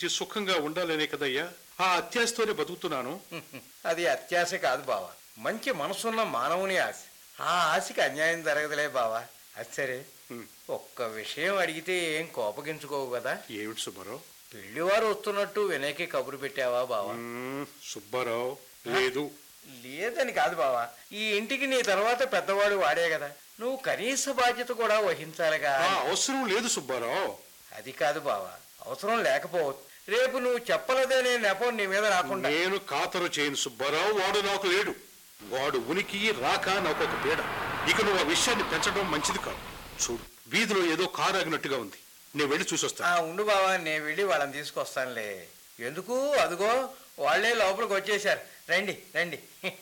జీవించి సుఖంగా ఉండాలనే కదయ్యా ఆ అత్యాశతోనే బతుకుతున్నాను అది అత్యాశ కాదు బావ మంచి మనసున్న మానవుని ఆశ ఆ ఆశకి అన్యాయం జరగదులే బావా అది సరే హ్మ్. ఒక్క విషయం అడిగితే ఏం కోపగించుకోవు కదా ఏమిటి సుబ్బారావు పెళ్లివారు వస్తున్నట్టు వినయకి కబురు పెట్టావా బావా మ్మ్, సుబ్బారావు లేదు లేదని కాదు బావా ఈ ఇంటికి నీ తర్వాత పెద్దవాడు వాడే కదా నువ్వు కనీస బాధ్యత కూడా వహించాలిగా ఆ అవసరం లేదు సుబ్బారావు అది కాదు బావా అవసరం లేకపోవచ్చు రేపు నువ్వు చెప్పలేదనే నెపం నీ మీద రాకుండా నేను ఖాతరు చేయను సుబ్బారావు వాడు నాకు లేడు వాడు ఉనికి రాక నాకు ఒక పీడ ఇక నువ్వు ఆ విషయాన్ని పెంచడం మంచిది కాదు చూడు వీధిలో ఏదో కారు ఆగినట్టుగా ఉంది నేను వెళ్ళి చూసొస్తా ఆ ఉండు బావా నేను వెళ్ళి వాళ్ళని తీసుకొస్తానులే ఎందుకు అదిగో వాళ్ళే లోపలికి వచ్చేశారు రండి రండి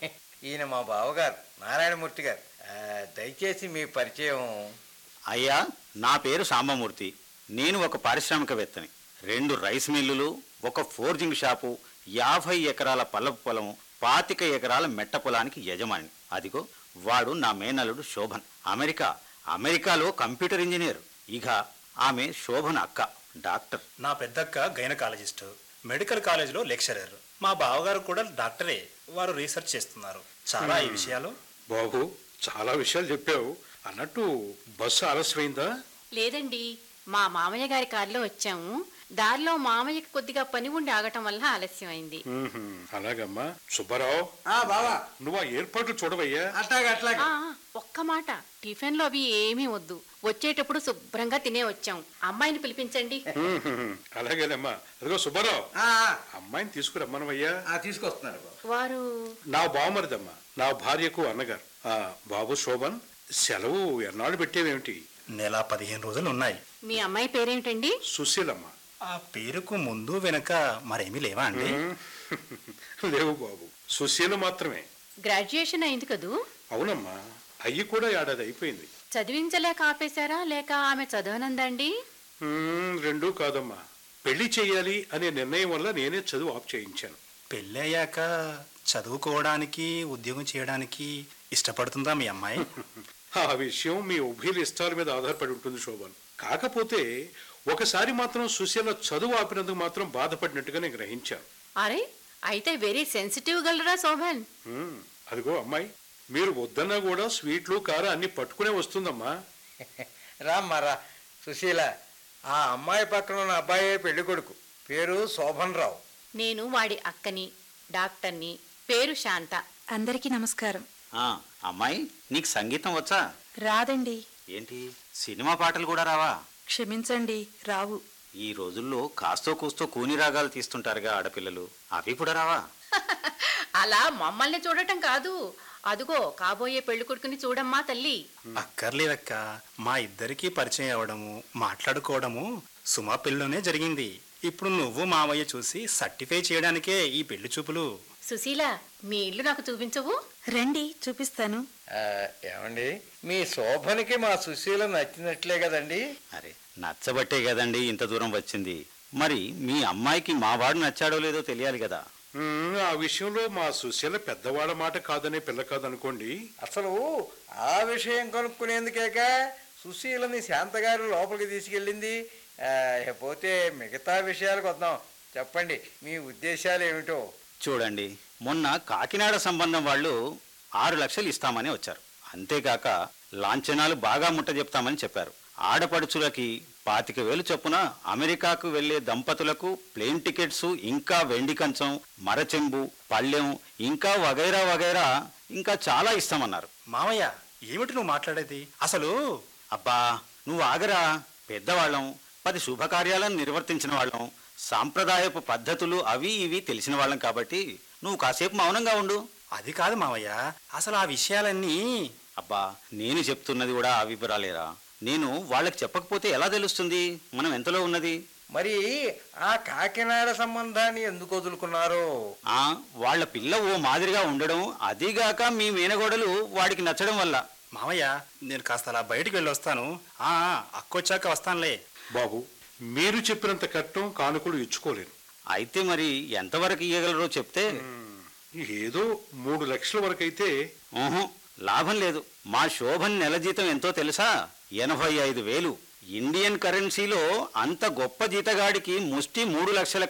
ఈయన మా బావగారు నారాయణమూర్తి గారు ఆ, దయచేసి మీ పరిచయం అయ్యా నా పేరు సాంబమూర్తి నేను ఒక పారిశ్రామికవేత్తని రెండు రైస్ మిల్లులు ఒక ఫోర్జింగ్ షాపు యాభై ఎకరాల పల్లపు పొలం పాతిక ఎకరాల మెట్ట పొలానికి యజమాని అదిగో వాడు నా మేనల్లుడు శోభన్ అమెరికా అమెరికాలో కంప్యూటర్ ఇంజనీర్ ఇక ఆమె శోభన్ అక్క డాక్టర్ నా పెద్దక్క గైనకాలజిస్ట్ మెడికల్ కాలేజీలో లెక్చరర్ మా బావగారు కూడా డాక్టరే వారు రీసెర్చ్ చేస్తున్నారు చాలా ఈ విషయాలు బాబు చాలా విషయాలు చెప్పావు అన్నట్టు బస్సు ఆలస్యమైందా లేదండి మా మామయ్య గారి కారులో వచ్చాము దారిలో మామయ్యకి కొద్దిగా పని ఉండి ఆగటం వల్ల ఆలస్యం అయింది మ్మ్హ్మ్. అలాగమ్మా సుబ్బారావు ఆ బావా నువ్వు ఆ ఏర్పాట్లు చూడవయ్యా అట్లాగే అట్లాగే ఆ, ఒక్క మాట టిఫిన్లో అవి ఏమీ వద్దు వచ్చేటప్పుడు శుభ్రంగా తినే వచ్చాం అమ్మాయిని పిలిపించండి మ్మ్హ్మ్. అలాగేనమ్మా అదిగో సుబ్బారావు ఆ, అమ్మాయిని తీసుకురమ్మనవయ్యా ఆ, తీసుకొస్తున్నారు బావ వారు నా బావమరిదమ్మా నా భార్యకు అన్నగారు ఆ బాబు శోభన్ సెలవు ఎన్నాళ్ళు పెట్టేవేమిటి నెల పదిహేను రోజులు ఉన్నాయి మీ అమ్మాయి పేరేమిటండి సుశీలమ్మ ఆ పేరుకు ముందు వెనక మరేమీ లేవా అండి లేవు బాబు సుశీల మాత్రమే గ్రాడ్యుయేషన్ అయింది కదూ అవునమ్మా అయ్యి కూడా ఏడాది అయిపోయింది చదివించలేక ఆపేశారా లేక ఆమె చదవనందండి మ్మ్, రెండూ కాదమ్మా పెళ్లి చేయాలి అనే నిర్ణయం వల్ల నేనే చదువు ఆఫ్ చేయించాను పెళ్ళి అయ్యాక చదువుకోవడానికి ఉద్యోగం చేయడానికి ఇష్టపడుతుందా మీ అమ్మాయి ఆ విషయం మీ ఉభయల ఇష్టాల మీద ఆధారపడి ఉంటుంది శోభన్ కాకపోతే ఒకసారి మాత్రం సుశీల చదువు ఆపినందుకు మాత్రం బాధపడినట్టుగా నేను గ్రహించాను అరే అయితే వెరీ సెన్సిటివ్ గలరా శోభన్ మ్మ్, అదిగో అమ్మాయి మీరు వద్దన్నా కూడా స్వీట్లు కార అన్ని పట్టుకునే వస్తుందమ్మా రామ్మా రా సుశీల ఆ అమ్మాయి పక్కన ఉన్న అబ్బాయే పెళ్లి కొడుకు పేరు శోభన్ రావు నేను వాడి అక్కని డాక్టర్ని పేరు శాంత అందరికీ నమస్కారం ఆ, అమ్మాయి నీకు సంగీతం వచ్చా రాదండి ఏంటి సినిమా పాటలు కూడా రావా క్షమించండి రావు ఈ రోజుల్లో కాస్తో కూస్తో కూని రాగాలు తీస్తుంటారుగా ఆడపిల్లలు అవి కూడా రావా అలా మమ్మల్ని చూడటం కాదు అదుగో కాబోయే పెళ్లి కొడుకుని చూడమ్మా తల్లి అక్కర్లేదక్క మా ఇద్దరికీ పరిచయం అవ్వడము మాట్లాడుకోవడము సుమా పెళ్ళిలోనే జరిగింది ఇప్పుడు నువ్వు మావయ్య చూసి సర్టిఫై చేయడానికే ఈ పెళ్లి చూపులు సుశీల మీ ఇల్లు నాకు చూపించవు రండి చూపిస్తాను ఆ, ఏమండి మీ శోభనికి మా సుశీల నచ్చినట్లే కదండి అరే నచ్చబట్టే కదండి ఇంత దూరం వచ్చింది మరి మీ అమ్మాయికి మా వాడు నచ్చాడో లేదో తెలియాలి కదా మ్మ్, ఆ విషయంలో మా సుశీల పెద్దవాళ్ళ మాట కాదనే పిల్ల కాదనుకోండి అసలు ఆ విషయం కనుక్కునేందుకేక సుశీలని శాంతగారు లోపలికి తీసుకెళ్ళింది ఆ, ఇక పోతే మిగతా విషయాలకు వద్దాం చెప్పండి మీ ఉద్దేశాలు ఏమిటో చూడండి మొన్న కాకినాడ సంబంధం వాళ్ళు ఆరు లక్షలు ఇస్తామని వచ్చారు అంతేకాక లాంఛనాలు బాగా ముట్ట చెప్తామని చెప్పారు ఆడపడుచులకి పాతిక వేలు చొప్పున అమెరికాకు వెళ్లే దంపతులకు ప్లేన్ టికెట్స్ ఇంకా వెండి కంచం మరచెంబు పళ్ళెం ఇంకా వగైరా వగైరా ఇంకా చాలా ఇస్తామన్నారు మావయ్య ఏమిటి నువ్వు మాట్లాడేది అసలు అబ్బా నువ్వు ఆగరా పెద్దవాళ్ళం పది శుభకార్యాలను నిర్వర్తించిన వాళ్ళం సాంప్రదాయపు పద్ధతులు అవి ఇవి తెలిసిన వాళ్ళం కాబట్టి నువ్వు కాసేపు మౌనంగా ఉండు అది కాదు మావయ్య అసలు ఆ విషయాలన్నీ అబ్బా నేను చెప్తున్నది కూడా ఆ వివరాలేరా నేను వాళ్ళకి చెప్పకపోతే ఎలా తెలుస్తుంది మనం ఎంతలో ఉన్నది మరి ఆ కాకినాడ సంబంధాన్ని ఎందుకు వదులుకున్నారు ఆ వాళ్ళ పిల్ల ఓ మాదిరిగా ఉండడం అదీగాక మీ మేనగోడలు వాడికి నచ్చడం వల్ల మావయ్య నేను కాస్త అలా బయటికి వెళ్ళి వస్తాను ఆ అక్కొచ్చాక వస్తానులే బాబు మీరు చెప్పినంత కట్నం కానుకలు ఇచ్చుకోలేను అయితే మరి ఎంతవరకు ఇయ్యగలరో చెప్తే ఏదో మూడు లక్షల వరకు అయితే ఊహు, లాభం లేదు మా శోభన్ నెల జీతం ఎంతో తెలుసా ఎనభై ఐదు వేలు ఇండియన్ కరెన్సీలో అంత గొప్ప జీతగాడికి ముష్టి మూడు లక్షల